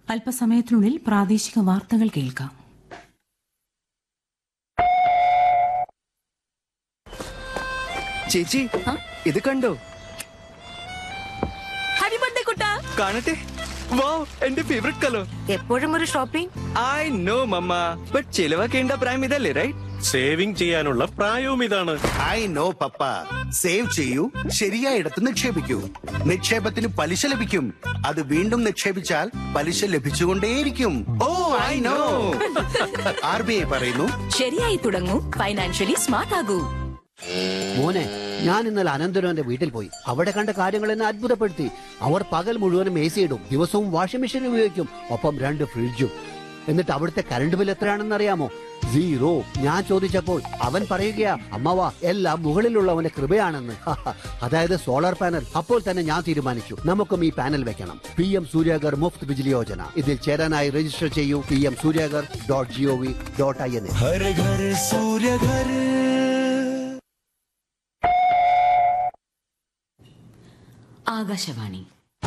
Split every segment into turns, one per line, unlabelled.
അല്പസമയത്തിനുള്ളിൽ പ്രാദേശിക വാർത്തകൾ കേൾക്കാം
ചേച്ചി ഇത് കണ്ടോ
ഹാപ്പി ബർത്ത്ഡേ കുട്ടാ
കാണട്ടെ വാ എന്റെ ഫേവറേറ്റ് കളർ
എപ്പോഴും ഒരു shopping
I know mamma but ചിലവാക്കേണ്ട പ്രായം ഇതല്ലേ റൈറ്റ്
സേവിംഗ് ചെയ്യാനുള്ള പ്രായവും ഇതാണ്
ഐ നോ പപ്പ സേവ് ചെയ്യൂ ശരിയായിടത്ത് നിക്ഷേപിക്കൂ നിക്ഷേപത്തിന് പലിശ ലഭിക്കും അത് വീണ്ടും നിക്ഷേപിച്ചാൽ പലിശ ലഭിച്ചുകൊണ്ടേയിരിക്കും oh I know R B I പറയുന്നു
ശരിയായി തുടങ്ങൂ ഫൈനാൻഷ്യലി സ്മാർട്ട് ആകൂ
മോനെ ഞാൻ ഇന്നലെ അനന്തരവന്റെ വീട്ടിൽ പോയി അവിടെ കണ്ട കാര്യങ്ങൾ എന്നെ അത്ഭുതപ്പെടുത്തി അവർ പകൽ മുഴുവനും എ സി ഇടും ദിവസവും വാഷിംഗ് മെഷീൻ ഉപയോഗിക്കും ഒപ്പം രണ്ട് ഫ്രിഡ്ജും എന്നിട്ട് അവിടുത്തെ കറണ്ട് ബിൽ എത്രയാണെന്ന് അറിയാമോ സീറോ ഞാൻ ചോദിച്ചപ്പോൾ അവൻ പറയുകയാ അമ്മവാ എല്ലാം മുകളിലുള്ളവന്റെ കൃപയാണെന്ന് അതായത് സോളാർ പാനൽ അപ്പോൾ തന്നെ ഞാൻ തീരുമാനിച്ചു നമുക്കും ഈ പാനൽ വെക്കണം പി എം സൂര്യാഗർ മുഫ്ത് ബിജ്ലി യോജന ഇതിൽ ചേരാനായി രജിസ്റ്റർ ചെയ്യൂ P M Suryaghar dot G O V dot I N എ
ആകാശവാണി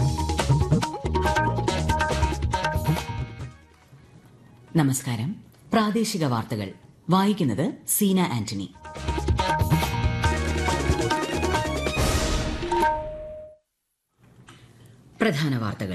നമസ്കാരം പ്രാദേശിക വാർത്തകൾ വായിക്കുന്നത് സീന ആന്റണി പ്രധാന വാർത്തകൾ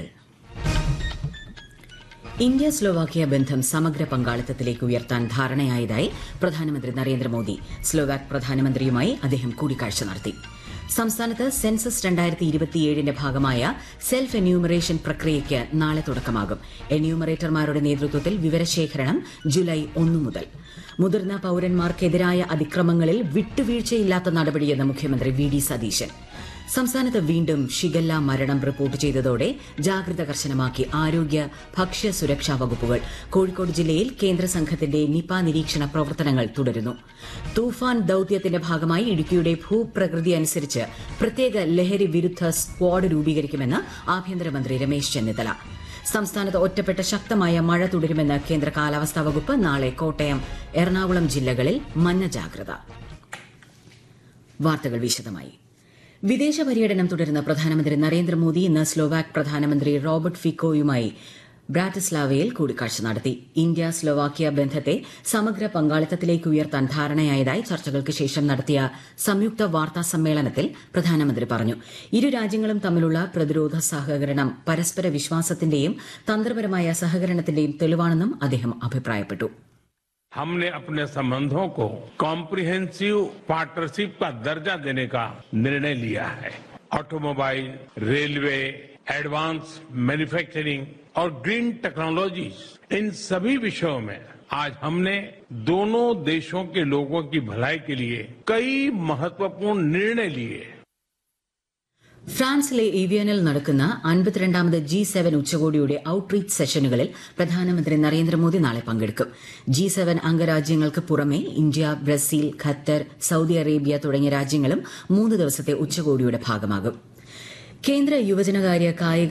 ഇന്ത്യ സ്ലോവാക്യ ബന്ധം സമഗ്ര പങ്കാളിത്തത്തിലേക്ക് ഉയർത്താൻ ധാരണയായതായി പ്രധാനമന്ത്രി നരേന്ദ്രമോദി സ്ലോവാക് പ്രധാനമന്ത്രിയുമായി അദ്ദേഹം കൂടിക്കാഴ്ച നടത്തി സംസ്ഥാനത്ത് സെൻസസ് രണ്ടായിരത്തി ഇരുപത്തിയേഴിന്റെ ഭാഗമായ സെൽഫ് എന്യൂമറേഷൻ പ്രക്രിയയ്ക്ക് നാളെ തുടക്കമാകും എന്യൂമറേറ്റർമാരുടെ നേതൃത്വത്തിൽ വിവരശേഖരണം ജൂലൈ ഒന്നു മുതൽ മുതിർന്ന പൌരന്മാർക്കെതിരായ അതിക്രമങ്ങളിൽ വിട്ടുവീഴ്ചയില്ലാത്ത നടപടിയെന്ന് മുഖ്യമന്ത്രി വി ഡി സതീശൻ സംസ്ഥാനത്ത് വീണ്ടും ഷിഗല്ല മരണം റിപ്പോർട്ട് ചെയ്തതോടെ ജാഗ്രത കർശനമാക്കി ആരോഗ്യ ഭക്ഷ്യ സുരക്ഷാ വകുപ്പുകൾ കോഴിക്കോട് ജില്ലയിൽ കേന്ദ്ര സംഘത്തിന്റെ നിപ നിരീക്ഷണ പ്രവർത്തനങ്ങൾ തുടരുന്നു തൂഫാൻ ദൌത്യത്തിന്റെ ഭാഗമായി ഇടുക്കിയുടെ ഭൂപ്രകൃതി അനുസരിച്ച് പ്രത്യേക ലഹരി വിരുദ്ധ സ്ക്വാഡ് രൂപീകരിക്കുമെന്ന് ആഭ്യന്തരമന്ത്രി രമേശ് ചെന്നിത്തല സംസ്ഥാനത്ത് ഒറ്റപ്പെട്ട ശക്തമായ മഴ തുടരുമെന്ന് കേന്ദ്ര കാലാവസ്ഥാ വകുപ്പ് നാളെ കോട്ടയം എറണാകുളം ജില്ലകളിൽ മഞ്ഞ ജാഗ്രത വാർത്തകൾ വിശദമായി വിദേശ പര്യടനം തുടരുന്ന പ്രധാനമന്ത്രി നരേന്ദ്രമോദി ഇന്ന് സ്ലോവാക് പ്രധാനമന്ത്രി റോബർട്ട് ഫിക്കോയുമായി ബ്രാറ്റിസ്ലാവയിൽ കൂടിക്കാഴ്ച നടത്തി ഇന്ത്യ സ്ലോവാക്യ ബന്ധത്തെ സമഗ്ര പങ്കാളിത്തത്തിലേക്ക് ഉയർത്താൻ ധാരണയായതായി ചർച്ചകൾക്ക് ശേഷം നടത്തിയ സംയുക്ത വാർത്താ സമ്മേളനത്തിൽ പ്രധാനമന്ത്രി പറഞ്ഞു ഇരു രാജ്യങ്ങളും തമ്മിലുള്ള പ്രതിരോധ സഹകരണം പരസ്പര വിശ്വാസത്തിന്റെയും തന്ത്രപരമായ സഹകരണത്തിന്റെയും തെളിവാണെന്നും അദ്ദേഹം അഭിപ്രായപ്പെട്ടു
हमने अपने संबंधों को कॉम्प्रिहेंसिव पार्टनरशिप का दर्जा देने का निर्णय लिया है ऑटोमोबाइल रेलवे एडवांस मैन्युफैक्चरिंग और ग्रीन टेक्नोलॉजीज इन सभी विषयों में आज हमने दोनों देशों के लोगों की भलाई के लिए कई महत्वपूर्ण निर्णय लिए
ഫ്രാൻസിലെ ഏവിയനിൽ നടക്കുന്ന അൻപത്തിരണ്ടാമത് ജി സെവൻ ഉച്ചകോടിയുടെ ഔട്ട്റീച്ച് സെഷനുകളിൽ പ്രധാനമന്ത്രി നരേന്ദ്രമോദി നാളെ പങ്കെടുക്കും ജി സെവൻ അംഗരാജ്യങ്ങൾക്ക് പുറമെ India Brazil Qatar Saudi Arabia തുടങ്ങിയ രാജ്യങ്ങളും മൂന്ന് ദിവസത്തെ ഉച്ചകോടിയുടെ ഭാഗമാകും കേന്ദ്ര യുവജനകാര്യ കായിക